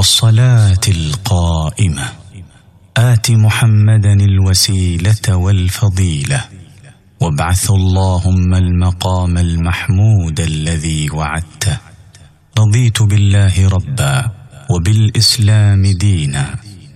والصلاه القائمه ات محمدا الوسيله والفضيله وابعث اللهم المقام المحمود الذي وعدته رضيت بالله ربا وبالاسلام دينا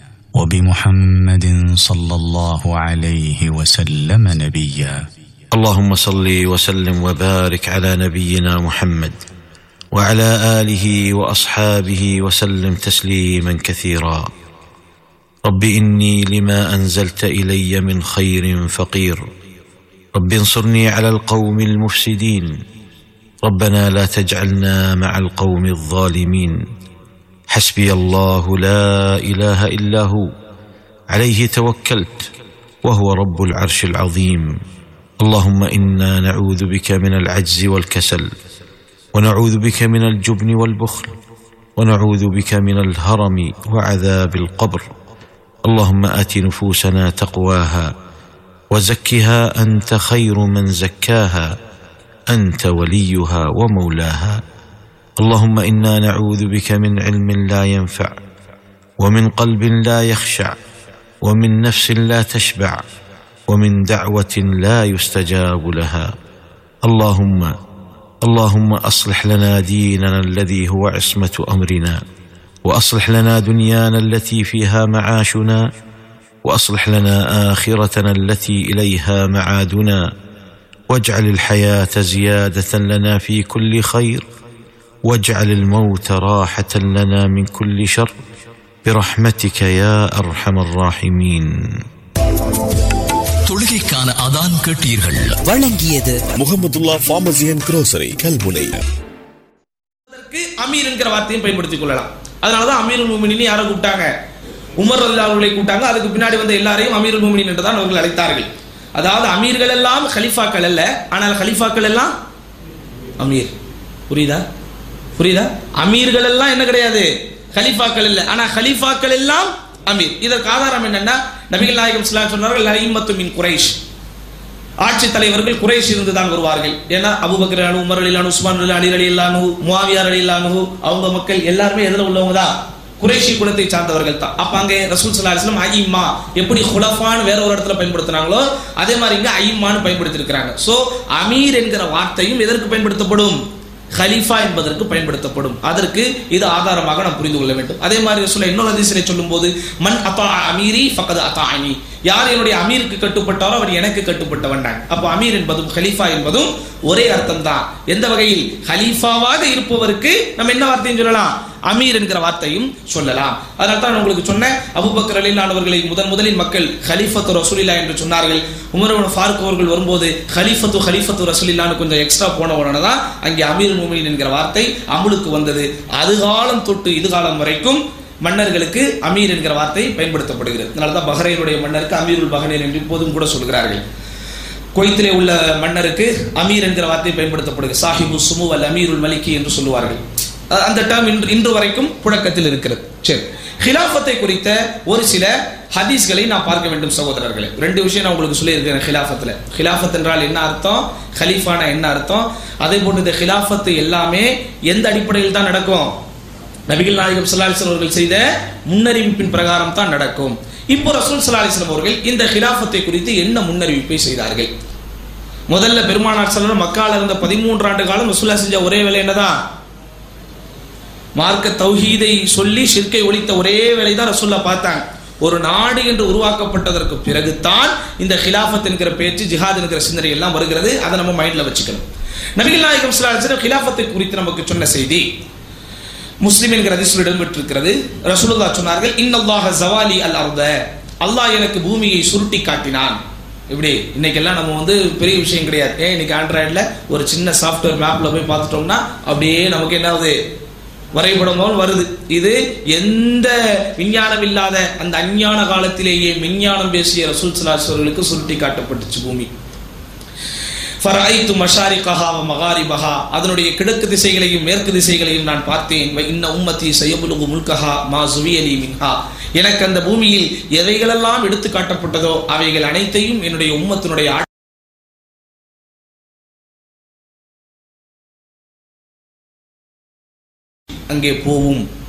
وبمحمد صلى الله عليه وسلم نبيا اللهم صل وسلم وبارك على نبينا محمد وعلى اله واصحابه وسلم تسليما كثيرا رب اني لما انزلت الي من خير فقير رب انصرني على القوم المفسدين ربنا لا تجعلنا مع القوم الظالمين حسبي الله لا اله الا هو عليه توكلت وهو رب العرش العظيم اللهم انا نعوذ بك من العجز والكسل ونعوذ بك من الجبن والبخل ونعوذ بك من الهرم وعذاب القبر اللهم ات نفوسنا تقواها وزكها انت خير من زكاها انت وليها ومولاها اللهم انا نعوذ بك من علم لا ينفع ومن قلب لا يخشع ومن نفس لا تشبع ومن دعوه لا يستجاب لها اللهم اللهم اصلح لنا ديننا الذي هو عصمه امرنا واصلح لنا دنيانا التي فيها معاشنا واصلح لنا اخرتنا التي اليها معادنا واجعل الحياه زياده لنا في كل خير واجعل الموت راحه لنا من كل شر برحمتك يا ارحم الراحمين தொழுகைக்கான அதான் கேட்டீர்கள் வழங்கியது Mohamedullah pharmacy and grocery Kalmunai அதற்கு அமீர் என்கிற வார்த்தையும் பயன்படுத்திக் கொள்ளலாம் அதனாலதான் அமீருல் முமினின் யாரை கூப்பிட்டாங்க உமர் ரலியல்லாஹு அவர்களை கூப்பிட்டாங்க அதுக்கு பின்னாடி வந்த எல்லாரையும் அமீருல் முமினின் என்று தான் அவர்கள் அழைத்தார்கள் அதாவது அமீர்கள் எல்லாம் ஹலிஃபாக்கள் அல்ல ஆனால் ஹலிஃபாக்கள் எல்லாம் அமீர் புரியுதா புரியுதா அமீர்கள் எல்லாம் என்ன கிடையாது ஹலிஃபாக்கள் இல்ல ஆனா ஹலிஃபாக்கள் எல்லாம் அமீர் இதற்கு ஆதாரம் என்னன்னா நபிகள் நாயகம் ஸல்லல்லாஹு அலைஹி சொன்னார்கள் ஐம்மத்து மின் குறைஷ் ஆட்சி தலைவர்கள் குறைஷ் இருந்து தான் வருவார்கள் ஏன்னா அபுபக்கர் அலு உமர் அலிலானு உஸ்மான் அலி அலி அலி இல்லானு முவாவியார் அலி இல்லானு அவங்க மக்கள் எல்லாருமே எதுல உள்ளவங்க தான் குறைஷி குலத்தை சார்ந்தவர்கள் தான் அப்ப அங்கே ரசூல் சல்லா அலிஸ்லாம் ஐம்மா எப்படி ஹுலஃபான்னு வேற ஒரு இடத்துல பயன்படுத்தினாங்களோ அதே மாதிரி இங்க ஐம்மான்னு பயன்படுத்தி இருக்கிறாங்க சோ அமீர் என்கிற வார்த்தையும் எதற்கு பயன்படுத்தப்படும் ஹலீஃபா என்பதற்கு பயன்படுத்தப்படும் அதற்கு இது ஆதாரமாக நாம் புரிந்து கொள்ள வேண்டும் அதே மாதிரி சொல்ல இன்னொரு அதிசலை சொல்லும் போது மண் அப்பா அமீரி ஃபக்கது அத்தானி யார் என்னுடைய அமீருக்கு கட்டுப்பட்டாரோ அவர் எனக்கு கட்டுப்பட்டவன் தான் அப்போ அமீர் என்பதும் ஹலீஃபா என்பதும் ஒரே அர்த்தம் தான் எந்த வகையில் ஹலீஃபாவாக இருப்பவருக்கு நம்ம என்ன வார்த்தையும் சொல்லலாம் அமீர் என்கிற வார்த்தையும் சொல்லலாம் அதனால தான் நான் உங்களுக்கு சொன்னேன் அபுபக்கர் அலிலானவர்களை முதன் முதலில் மக்கள் ஹலீஃபத்து ரசூலில்லா என்று சொன்னார்கள் உமர் ஃபாரூக் அவர்கள் வரும்போது ஹலீஃபத்து ஹலீஃபத்து ரசூலில்லான்னு கொஞ்சம் எக்ஸ்ட்ரா போன உடனே தான் அங்கே அமீர் முமின் என்கிற வார்த்தை அமுலுக்கு வந்தது அதுகாலம் தொட்டு இதுகாலம் வரைக்கும் மன்னர்களுக்கு அமீர் என்கிற வார்த்தை பயன்படுத்தப்படுகிறது அதனால தான் பஹ்ரைனுடைய மன்னருக்கு அமீருல் பஹ்ரைன் என்று இப்போதும் கூட சொல்கிறார்கள் குவைத்திலே உள்ள மன்னருக்கு அமீர் என்கிற வார்த்தை பயன்படுத்தப்படுகிறது சாஹிபு சுமு அல் அமீருல் மலிக்கி என்று சொல்லுவார்கள் அஹ் அந்த டேர்ம் இன்று இன்று வரைக்கும் புழக்கத்தில் இருக்கிறது சரி ஹிலாஃபத்தை குறித்த ஒரு சில ஹதீஸ்களை நான் பார்க்க வேண்டும் சகோதரர்களே ரெண்டு விஷயம் நான் உங்களுக்கு சொல்லியிருக்கிறேன் ஹிலாஃபத்தில் ஹிலாஃபத் என்றால் என்ன அர்த்தம் ஹலீஃபானா என்ன அர்த்தம் அதே போன்று இந்த ஹிலாஃபத்து எல்லாமே எந்த அடிப்படையில் தான் நடக்கும் நபிகள் நாயகம் சல்லாஹிஸ்லாம் அவர்கள் செய்த முன்னறிவிப்பின் பிரகாரம் தான் நடக்கும் இப்போ ரசூல் சல்லாஹிஸ்லாம் அவர்கள் இந்த ஹிலாஃபத்தை குறித்து என்ன முன்னறிவிப்பை செய்தார்கள் முதல்ல பெருமானார் செல்லம் மக்கால இருந்த பதிமூன்று ஆண்டு காலம் ரசூல்லா செஞ்ச ஒரே வேலை என்னதான் மார்க்க தௌஹீதை சொல்லி ஷிர்கை ஒழித்த ஒரே வேலை தான் ரசூல்லா பார்த்தாங்க ஒரு நாடு என்று உருவாக்கப்பட்டதற்கு பிறகுதான் இந்த ஹிலாஃபத் என்கிற பேச்சு ஜிஹாத் என்கிற சிந்தனை எல்லாம் வருகிறது அதை நம்ம மைண்ட்ல வச்சுக்கணும் நபிகள் நாயகம் ஸல்லல்லாஹு அலைஹி வஸல்லம் ஹிலாஃபத்தை குறித்து நமக்கு சொன்ன செய்தி முஸ்லிம் என்கிற ஹதீஸில் இடம்பெற்றிருக்கிறது ரசூலுல்லாஹ் சொன்னார்கள் இன்னல்லாஹ ஜவாலி அல் அர்த அல்லாஹ் எனக்கு பூமியை சுருட்டி காட்டினான் இப்படி இன்னைக்கெல்லாம் நம்ம வந்து பெரிய விஷயம் கிடையாது ஏன் இன்னைக்கு ஆண்ட்ராய்டில் ஒரு சின்ன சாஃப்ட்வேர் மேப்ல போய் பார்த்துட்டோம்னா அப்படியே நமக்கு என்ன ஆகுது வரைபடம் போல் வருது இது எந்த விஞ்ஞானம் இல்லாத அந்த அஞ்ஞான காலத்திலேயே விஞ்ஞானம் பேசிய ரசூல் சலாஸ் அவர்களுக்கு சுருட்டி காட்டப்பட்டுச்சு பூமி ஃபரைத்து மஷாரிகஹா வ மகாரிபஹா அதனுடைய கிழக்கு திசைகளையும் மேற்கு திசைகளையும் நான் பார்த்தேன் வ இன்ன உம்மத்தி சயபுலுகு முல்கஹா மா சுவியலி மின்ஹா எனக்கு அந்த பூமியில் எவைகளெல்லாம் எடுத்து காட்டப்பட்டதோ அவைகள் அனைத்தையும் என்னுடைய உம்மத்தினுடைய ஆட்சி அங்கே போவும்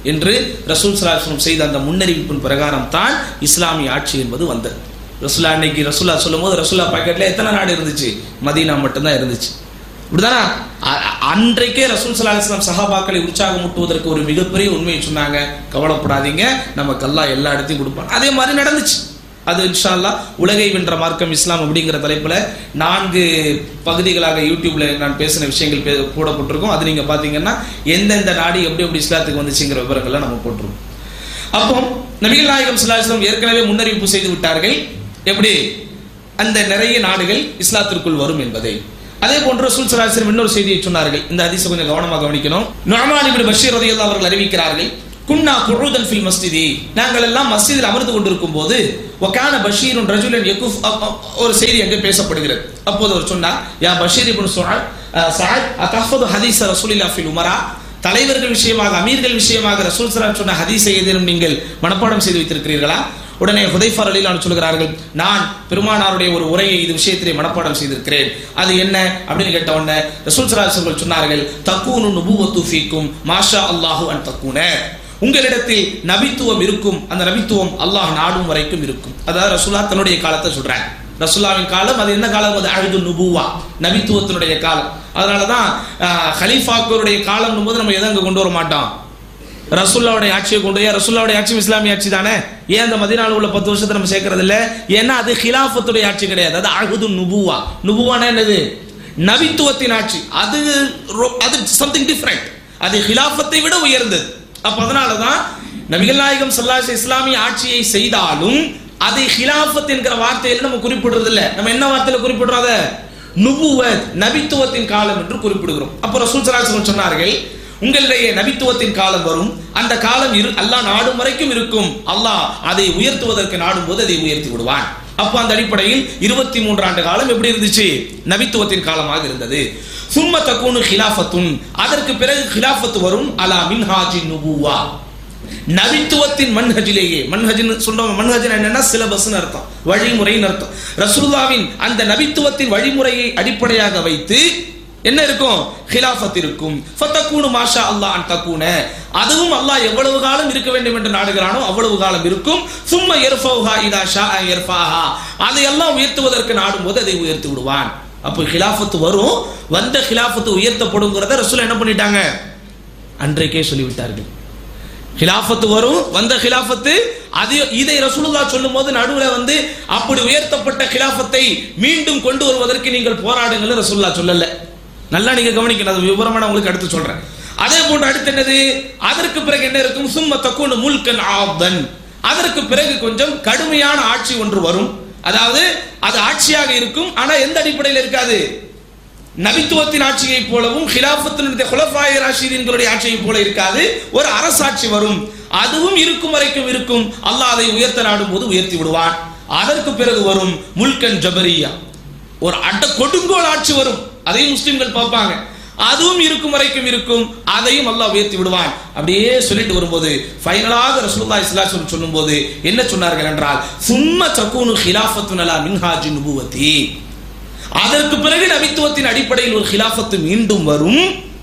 என்று ரசூல் சலாஹம் செய்த அந்த முன்னறிவிப்பின் பிரகாரம் தான் இஸ்லாமிய ஆட்சி என்பது வந்தது ரசூலா அன்னைக்கு ரசூலா சொல்லும் போது ரசூலா பாக்கெட்ல எத்தனை நாடு இருந்துச்சு மதீனா மட்டும்தான் இருந்துச்சு இப்படிதானா அ- அ- அன்றைக்கே ரசூல் சல்லா அலிஸ்லாம் சஹாபாக்களை உற்சாகமூட்டுவதற்கு ஒரு மிகப்பெரிய உண்மையை சொன்னாங்க கவலைப்படாதீங்க நமக்கு அல்லாஹ் எல்லா இடத்தையும் கொடுப்பான் அதே மாதிரி நடந்துச்சு அது இன்ஷா அல்லாஹ் உலகை வென்ற மார்க்கம் இஸ்லாம் அப்படிங்கிற தலைப்புல நான்கு பகுதிகளாக யூடியூப்ல நான் பேசின விஷயங்கள் பே- போடப்பட்டிருக்கும் அது நீங்க பாத்தீங்கன்னா எந்தெந்த நாடு எப்படி எப்படி இஸ்லாத்துக்கு வந்துச்சுங்கிற விவரங்களை நம்ம போட்டிருக்கோம் அப்போ நபிகள் நாயகம் ஸல்லல்லாஹு அலைஹி வஸல்லம் ஏற்கனவே முன்னறிவிப்பு செய்து விட்டார்கள் எப்படி அந்த நிறைய நாடுகள் இஸ்லாத்திற்குள் வரும் என்பதை அதே போன்று ரசூல் ஸல்லல்லாஹு அலைஹி வஸல்லம் இன்னொரு செய்தியை சொன்னார்கள் இந்த ஹதீஸை கொஞ்சம் கவனமாக கவனிக்கணும் நுஅமான் இப்னு பஷீர் ரலியல்லாஹு அவர்கள் அறிவிக்கிறார்கள் குன்னா குருதன் ஃபில் மஸ்ஜிதி நாங்கள் எல்லாம் மஸ்ஜிதில் அமர்ந்து கொண்டிருக்கும் போது வகான பஷீருன் ரஜுலன் யகுஃப் அ- அ- ஒரு செய்தி அங்கே பேசப்படுகிறது அப்போது அவர் சொன்னார் யா பஷீர் இப்னு சுஅத் சஅத் அதஹது ஹதீஸ் ரசூலில்லாஹி ஃபில் உமரா தலைவர்கள் விஷயமாக அமீர்கள் விஷயமாக ரசூல் ஸல்லல்லாஹு சொன்ன ஹதீஸை ஏதேனும் நீங்கள் மனப்பாடம் செய்து வைத்திருக்கிறீர்களா உடனே ஹுதைஃபர் அலிலான் சொல்கிறார்கள் நான் பெருமானாருடைய ஒரு உரையை இது விஷயத்திலே மனப்பாடம் செய்திருக்கிறேன் அது என்ன அப்படின்னு கேட்ட உடனே ரசூல் ஸல்லல்லாஹு அலைஹி வஸல்லம் சொன்னார்கள் தக்கூனு நுபுவத்து ஃபீக்கும் மாஷா அல்லாஹு அன் தக்கூன உங்களிடத்தில் நபித்துவம் இருக்கும் அந்த நபித்துவம் அல்லாஹ் நாடும் வரைக்கும் இருக்கும் அதாவது ரசூலா தன்னுடைய காலத்தை சொல்றாங்க ரசூல்லாவின் காலம் அது என்ன காலம் அது அழுது நுபுவா நபித்துவத்தினுடைய காலம் அதனாலதான் ஆஹ், ஹலீஃபாக்களுடைய காலம் போது நம்ம எதை அங்க கொண்டு வர மாட்டோம் ரசூல்லாவுடைய ஆட்சியை கொண்டு போய் ரசூல்லாவுடைய ஆட்சி இஸ்லாமிய ஆட்சி தானே ஏன் அந்த மதினால உள்ள பத்து வருஷத்தை நம்ம சேர்க்கறது இல்ல ஏன்னா அது ஹிலாஃபத்துடைய ஆட்சி கிடையாது அது அழுது நுபுவா நுபுவானா என்னது நபித்துவத்தின் ஆட்சி அது ரொ- அது சம்திங் டிஃப்ரெண்ட் அது ஹிலாஃபத்தை விட உயர்ந்தது அப்ப அதனாலதான் நபிகள் நாயகம் ஸல்லல்லாஹு இஸ்லாமிய ஆட்சியை செய்தாலும் அதை ஹிலாஃபத் என்கிற வார்த்தையில நம்ம குறிப்பிடுறது இல்ல நம்ம என்ன வார்த்தையில குறிப்பிடுறோம் அதை நுபுவத் நபித்துவத்தின் காலம் என்று குறிப்பிடுகிறோம் அப்போ ரசூல் ஸல்லல்லாஹு அலைஹி வஸல்லம் சொன்னார்கள் உங்களிடையே நபித்துவத்தின் காலம் வரும் அந்த காலம் இரு அல்லாஹ் நாடும் வரைக்கும் இருக்கும் அல்லாஹ் அதை உயர்த்துவதற்கு நாடும் போது அதை உயர்த்தி விடுவான் அப்போ அந்த அடிப்படையில் இருபத்தி மூன்று ஆண்டு காலம் எப்படி இருந்துச்சு நபித்துவத்தின் காலமாக இருந்தது சும்ம தக்கூனு ஹிலாஃபத்துன் அதற்கு பிறகு ஹிலாஃபத்து வரும் அலா மின்ஹாஜின் நுபுவா நபித்துவத்தின் மன்ஹஜிலேயே மன்ஹஜின் சொல்றோம் மன்ஹஜின் என்னன்னா சிலபஸ்னு அர்த்தம் வழிமுறைன்னு அர்த்தம் ரசூலுல்லாவின் அந்த நபித்துவத்தின் வழிமுறையை அடிப்படையாக வைத்து என்ன இருக்கும் ஹிலாஃபத் இருக்கும் ஃபத்தக்கூனு மாஷா அல்லாஹ் அன் தக்கூன அதுவும் அல்லாஹ் எவ்வளவு காலம் இருக்க வேண்டும் என்று நாடுகிறானோ அவ்வளவு காலம் இருக்கும் சும்ம எர்ஃபௌஹா இதா ஷா எர்ஃபாஹா அதை எல்லாம் உயர்த்துவதற்கு நாடும் போது அதை உயர்த்தி விடுவான் அப்போ ஹிலாஃபத்து வரும் வந்த ஹிலாஃபத்து உயர்த்தப்படுங்கிறத ரசூல் என்ன பண்ணிட்டாங்க அன்றைக்கே சொல்லிவிட்டார்கள் ஹிலாஃபத்து வரும் வந்த ஹிலாஃபத்து அது இதை ரசூலுல்லா சொல்லும் போது நடுவுல வந்து அப்படி உயர்த்தப்பட்ட ஹிலாஃபத்தை மீண்டும் கொண்டு வருவதற்கு நீங்கள் போராடுங்கள் ரசூலுல்லா சொல்லல நல்லா நீங்க கவனிக்கணும் அது விவரமா நான் உங்களுக்கு அடுத்து சொல்றேன் அதே போன்று அடுத்து என்னது அதற்கு பிறகு என்ன இருக்கும் சும்ம தக்கூனு முல்கன் ஆப்தன் அதற்கு பிறகு கொஞ்சம் கடுமையான ஆட்சி ஒன்று வரும் அதாவது அது ஆட்சியாக இருக்கும் ஆனா எந்த அடிப்படையில் இருக்காது நபித்துவத்தின் ஆட்சியை போலவும் ஹிலாஃபத்தினுடைய குலஃபாய ராஷிதீன்களுடைய ஆட்சியை போல இருக்காது ஒரு அரசாட்சி வரும் அதுவும் இருக்கும் வரைக்கும் இருக்கும் அல்லாஹ் அதை உயர்த்த நாடும் போது உயர்த்தி விடுவான் அதற்கு பிறகு வரும் முல்கன் ஜபரியா ஒரு அட்ட கொடுங்கோல் ஆட்சி வரும் அதையும் முஸ்லிம்கள் பார்ப்பாங்க அதுவும் இருக்கும் வரைக்கும் இருக்கும் அதையும் அல்லாஹ் உயர்த்தி விடுவான் அப்படியே சொல்லிட்டு வரும்போது ஃபைனலாக ரசூலுல்லாஹி ஸல்லல்லாஹு அலைஹி வஸல்லம் சொல்லும்போது என்ன சொன்னார்கள் என்றால் சும்ம தகூனு ஹிலாஃபத்துன் அலா மின்ஹாஜி நுபுவத்தி அதற்கு பிறகு நபித்துவத்தின் அடிப்படையில் ஒரு ஹிலாஃபத்து மீண்டும் வரும்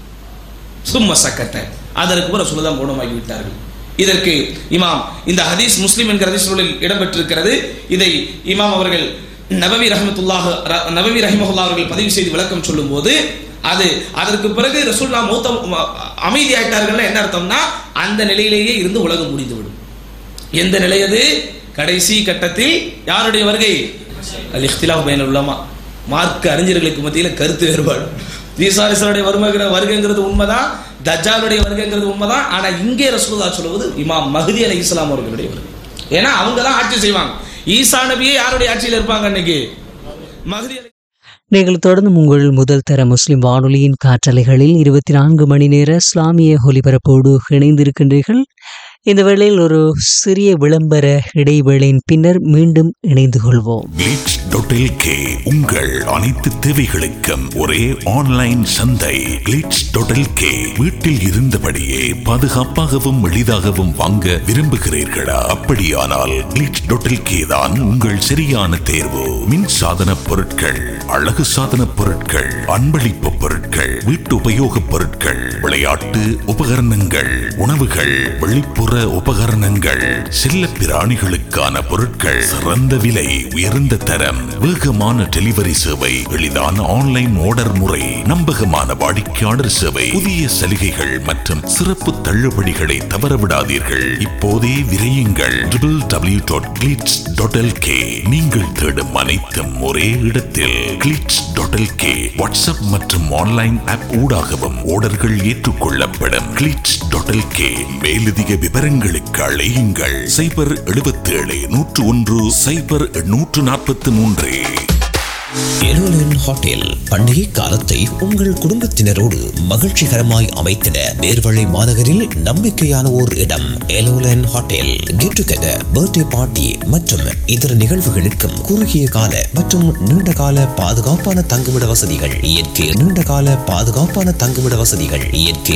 சும்ம சக்கட்ட அதற்கு பிறகு சொல்லுதான் மௌனமாகி விட்டார்கள் இதற்கு இமாம் இந்த ஹதீஸ் முஸ்லிம் என்கிற ஹதீஸ் நூலில் இடம்பெற்றிருக்கிறது இதை இமாம் அவர்கள் நபவி ரஹமத்துல்லாஹ் ர- நபவி ரஹிமஹுல்லா அவர்கள் பதிவு செய்து விளக்கம் சொல்லும்போது அது அதற்கு பிறகு ரசூல்லா மூத்த அமைதி ஆயிட்டார்கள் என்ன அர்த்தம்னா அந்த நிலையிலேயே இருந்து உலகம் முடிந்துவிடும் எந்த நிலை அது கடைசி கட்டத்தில் யாருடைய வருகை அல் இഖ്തിലാഫ് பைனல் உலமா மார்க்க அறிஞர்களுக்கு மத்தியில கருத்து வேறுபாடு ஈசாரிசனுடைய வருகைங்கிற வருகைங்கிறது உண்மைதான் தஜ்ஜாலுடைய வருகைங்கிறது உண்மைதான் ஆனா இங்கே ரசூலுல்லாஹ் சொல்லுவது இமாம் மஹதி அலை இஸ்லாம் அவர்களுடைய வருகை ஏன்னா அவங்க தான் ஆட்சி செய்வாங்க ஈசா நபியே யாருடைய ஆட்சியில் இருப்பாங்க இன்னைக்கு மஹதி அலை நீங்கள் தொடர்ந்து உங்கள் முதல் தர முஸ்லிம் வானொலியின் காற்றலைகளில் இருபத்தி நான்கு மணி நேர இஸ்லாமிய ஒலிபரப்போடு இணைந்திருக்கின்றீர்கள் இந்த வேளையில் ஒரு சிறிய விளம்பர இடைவேளையின் பின்னர் மீண்டும் இணைந்து கொள்வோம் கிளிட்ஸ் டாட் கே உங்கள் அனைத்து தேவைகளுக்கும் ஒரே ஆன்லைன் சந்தை கிளிட்ஸ் டாட் கே வீட்டில் இருந்தபடியே பாதுகாப்பாகவும் எளிதாகவும் வாங்க விரும்புகிறீர்களா அப்படியானால் கிளிட்ஸ் டாட் கே தான் உங்கள் சரியான தேர்வு மின் சாதன பொருட்கள் அழகு சாதன பொருட்கள் அன்பளிப்பு பொருட்கள் வீட்டு உபயோகப் பொருட்கள் விளையாட்டு உபகரணங்கள் உணவுகள் வெளிப்புற உபகரணங்கள் செல்ல பிராணிகளுக்கான பொருட்கள் சிறந்த விலை உயர்ந்த தரம் வேகமான டெலிவரி சேவை எளிதான ஆன்லைன் ஆர்டர் முறை நம்பகமான வாடிக்கையாளர் சேவை புதிய சலுகைகள் மற்றும் சிறப்பு தள்ளுபடிகளை தவறவிடாதீர்கள் இப்போதே விரையுங்கள் double dot Glitz dot K நீங்கள் தேடும் அனைத்தும் ஒரே இடத்தில் கிளிட்ஸ் டாட் கே வாட்ஸ்அப் மற்றும் ஆன்லைன் ஆப் ஊடாகவும் ஆர்டர்கள் ஏற்றுக்கொள்ளப்படும் கிளிட்ஸ் டாட் கே மேலதிக விவரங்களுக்கு அழையுங்கள் சைபர் எழுபத்தேழு நூற்று ஒன்று சைபர் நூற்று நாற்பத்தி மூன்று எருலன் ஹோட்டல் பண்டிகை காலத்தை உங்கள் குடும்பத்தினரோடு மகிழ்ச்சிகரமாய் அமைத்திட நேர்வழி மாநகரில் நம்பிக்கையான ஓர் இடம் எலோலன் hotel get together birthday party மற்றும் இதர நிகழ்வுகளுக்கும் குறுகிய கால மற்றும் நீண்ட கால பாதுகாப்பான தங்குமிட வசதிகள் இயற்கை நீண்ட கால பாதுகாப்பான தங்குமிட வசதிகள் இயற்கை